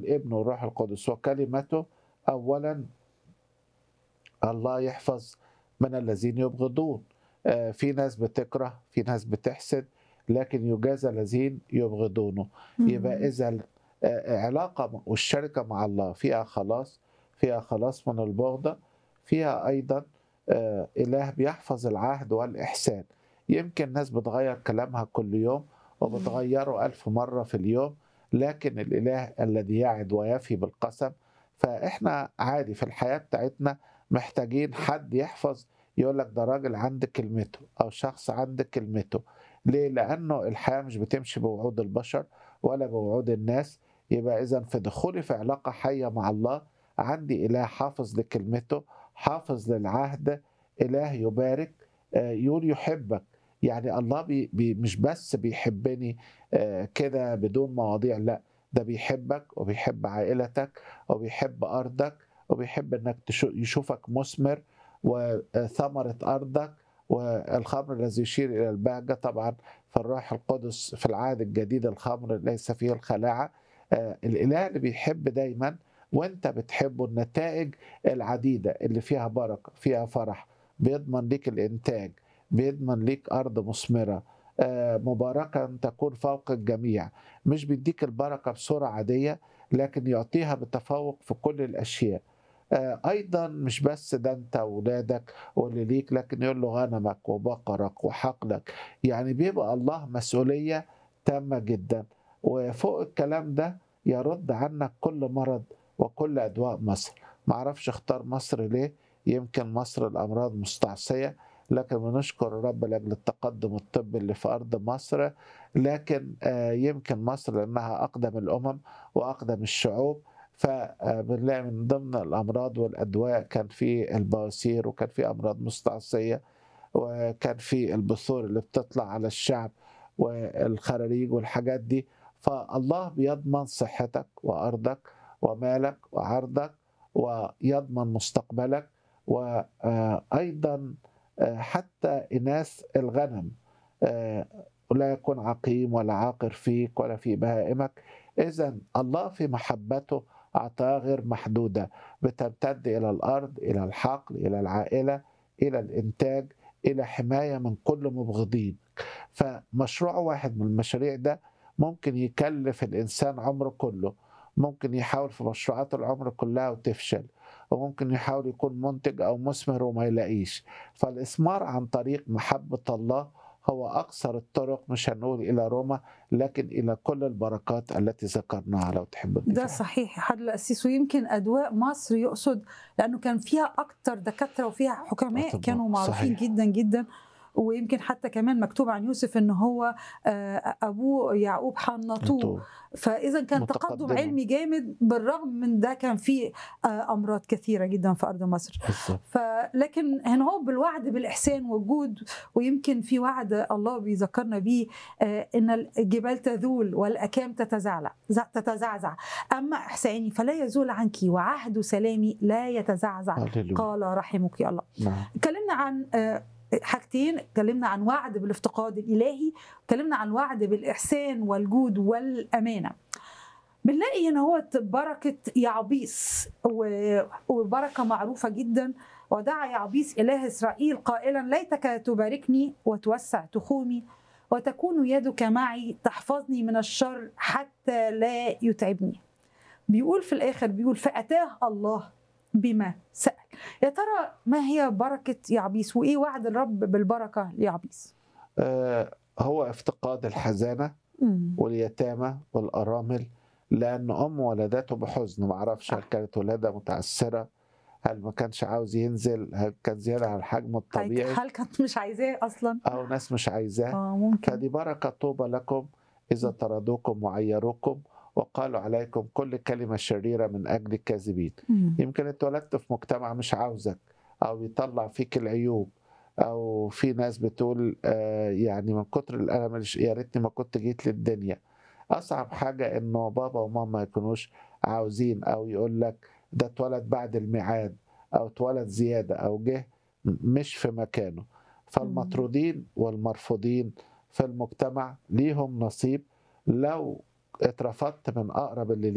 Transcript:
والابن والروح القدس وكلمته اولا الله يحفظ من الذين يبغضون آه، في ناس بتكره في ناس بتحسد لكن يجازى الذين يبغضونه يبقى اذا علاقه والشركه مع الله فيها خلاص فيها خلاص من البغضه فيها ايضا آه، اله بيحفظ العهد والاحسان يمكن ناس بتغير كلامها كل يوم وبتغيره ألف مرة في اليوم لكن الإله الذي يعد ويفي بالقسم فإحنا عادي في الحياة بتاعتنا محتاجين حد يحفظ يقول لك ده راجل عند كلمته أو شخص عند كلمته ليه؟ لأنه الحياة مش بتمشي بوعود البشر ولا بوعود الناس يبقى إذا في دخولي في علاقة حية مع الله عندي إله حافظ لكلمته حافظ للعهد إله يبارك آه، يقول يحبك يعني الله بي بي مش بس بيحبني آه، كده بدون مواضيع لا ده بيحبك وبيحب عائلتك وبيحب أرضك وبيحب إنك تشو- يشوفك مثمر وثمرة أرضك والخمر الذي يشير إلى البهجة طبعا في الروح القدس في العهد الجديد الخمر ليس فيه الخلاعة آه، الإله اللي بيحب دايما وانت بتحبه النتائج العديدة اللي فيها بركة فيها فرح بيضمن ليك الإنتاج بيضمن ليك أرض مثمرة آه، مباركة تكون فوق الجميع مش بيديك البركة بصورة عادية لكن يعطيها بتفوق في كل الأشياء آه، أيضا مش بس ده أنت وولادك واللي ليك لكن يقول له غنمك وبقرك وحقلك يعني بيبقى الله مسؤولية تامة جدا وفوق الكلام ده يرد عنك كل مرض وكل أدواء مصر معرفش اختار مصر ليه يمكن مصر الأمراض مستعصية لكن بنشكر الرب لاجل التقدم الطبي اللي في ارض مصر لكن آه، يمكن مصر لانها اقدم الامم واقدم الشعوب فبنلاقي من ضمن الامراض والادواء كان في البواسير وكان في امراض مستعصيه وكان في البثور اللي بتطلع على الشعب والخراريج والحاجات دي فالله بيضمن صحتك وارضك ومالك وعرضك ويضمن مستقبلك وايضا حتى إناث الغنم آه، لا يكون عقيم ولا عاقر فيك ولا في بهائمك إذا الله في محبته عطايا غير محدودة بتمتد إلى الأرض إلى الحقل إلى العائلة إلى الإنتاج إلى حماية من كل مبغضين فمشروع واحد من المشاريع ده ممكن يكلف الإنسان عمره كله ممكن يحاول في مشروعات العمر كلها وتفشل وممكن يحاول يكون منتج أو مثمر وما يلاقيش فالإثمار عن طريق محبة الله هو أقصر الطرق مش هنقول إلى روما لكن إلى كل البركات التي ذكرناها لو تحب ده تضيفها. صحيح حد الأسيس ويمكن أدواء مصر يقصد لأنه كان فيها أكتر دكاترة وفيها حكماء أطباء، كانوا معروفين صحيح. جدا جدا ويمكن حتى كمان مكتوب عن يوسف ان هو آه، ابوه يعقوب حنطوه أنتوا فاذا كان تقدم متقدمة. علمي جامد بالرغم من ده كان في آه، امراض كثيره جدا في ارض مصر بالظبط فلكن هنا هو بالوعد بالاحسان والجود ويمكن في وعد الله بيذكرنا بيه آه، ان الجبال تذول والاكام تتزعزع تتزعزع اما احساني فلا يزول عنك وعهد سلامي لا يتزعزع هللويا قال رحمك يا الله نعم اتكلمنا عن آه، حاجتين اتكلمنا عن وعد بالافتقاد الالهي اتكلمنا عن وعد بالاحسان والجود والامانه بنلاقي هنا هو بركه يعبيس و- وبركه معروفه جدا ودعا يعبيس اله اسرائيل قائلا ليتك تباركني وتوسع تخومي وتكون يدك معي تحفظني من الشر حتى لا يتعبني بيقول في الاخر بيقول فاتاه الله بما سال يا ترى ما هي بركه يعبيس وايه وعد الرب بالبركه ليعبيس آه هو افتقاد الحزانة مم. واليتامى والأرامل لأن أم ولدته بحزن ما أعرفش هل كانت ولادة متعسرة هل ما كانش عاوز ينزل هل كان زيادة عن الحجم الطبيعي هل كانت مش عايزاه اصلا أو ناس مش عايزاه اه ممكن فدي بركة طوبى لكم إذا طردوكم وعيروكم وقالوا عليكم كل كلمة شريرة من أجل الكاذبين مم. يمكن اتولدت في مجتمع مش عاوزك أو يطلع فيك العيوب أو في ناس بتقول آه يعني من كتر الألم اللي ش- يا ريتني ما كنت جيت للدنيا أصعب حاجة إنه بابا وماما ما يكونوش عاوزين أو يقول لك ده اتولد بعد الميعاد أو اتولد زيادة أو جه م- مش في مكانه فالمطرودين والمرفوضين في المجتمع ليهم نصيب لو اترفضت من أقرب اللي